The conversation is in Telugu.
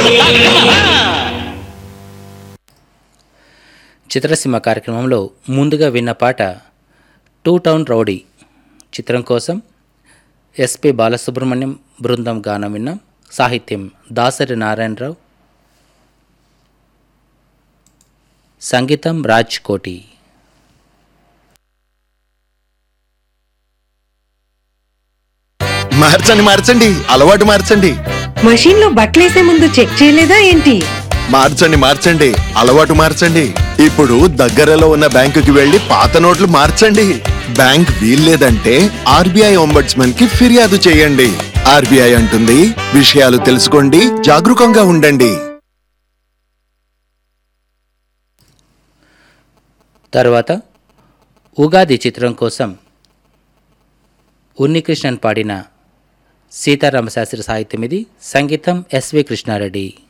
చిత్రసీమ కార్యక్రమంలో ముందుగా విన్న పాట టూ టౌన్ రౌడీ చిత్రం కోసం ఎస్పి బాలసుబ్రహ్మణ్యం బృందం గానం విన్నాం సాహిత్యం దాసరి నారాయణరావు సంగీతం రాజ్ కోటి మార్చండి మార్చండి అలవాటు మార్చండి మషీన్ లో బట్టలేసే ముందు చెక్ చేయలేదా ఏంటి మార్చండి మార్చండి అలవాటు మార్చండి ఇప్పుడు దగ్గరలో ఉన్న బ్యాంకుకి వెళ్లి పాత నోట్లు మార్చండి బ్యాంక్ వీల్లేదంటే ఆర్బీఐ ఒంబడ్స్మన్ కి ఫిర్యాదు చేయండి ఆర్బీఐ అంటుంది విషయాలు తెలుసుకోండి జాగరూకంగా ఉండండి తర్వాత ఉగాది చిత్రం కోసం ఉన్నికృష్ణన్ పాడిన సీతారామశాస్త్రి సాహిత్యం ఇది సంగీతం ఎస్వి కృష్ణారెడ్డి